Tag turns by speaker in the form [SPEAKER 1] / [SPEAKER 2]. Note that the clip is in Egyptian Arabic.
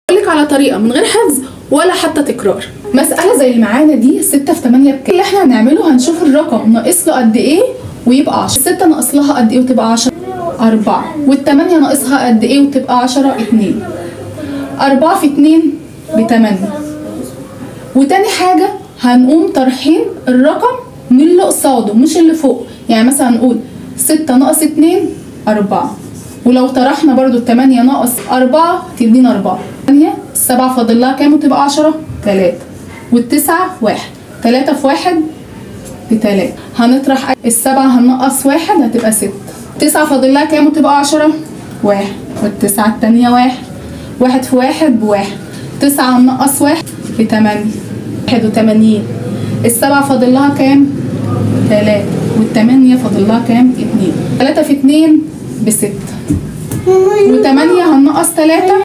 [SPEAKER 1] لك على طريقه من غير حفظ ولا حتى تكرار
[SPEAKER 2] مسألة زي اللي معانا دي 6 في 8 بكام؟ اللي احنا هنعمله هنشوف الرقم ناقص له قد ايه ويبقى 10 الستة ناقص لها قد ايه وتبقى 10 4 والتمانية ناقصها قد ايه وتبقى 10 2 4 في 2 ب 8 وتاني حاجة هنقوم طرحين الرقم من اللي قصاده مش اللي فوق يعني مثلا نقول 6 ناقص 2 4 ولو طرحنا برضو التمانية ناقص أربعة تدينا أربعة تانية السبعة فاضل لها كام وتبقى عشرة تلاتة والتسعة واحد تلاتة في واحد بتلاتة هنطرح السبعة هننقص واحد هتبقى ستة تسعة فاضل لها كام وتبقى عشرة واحد والتسعة التانية واحد واحد في واحد بواحد تسعة هننقص واحد بتمانية واحد وتمانين السبعة فاضل لها كام تلاتة والتمانية فاضل لها كام اتنين تلاتة في اتنين بستة وتمانية هننقص تلاتة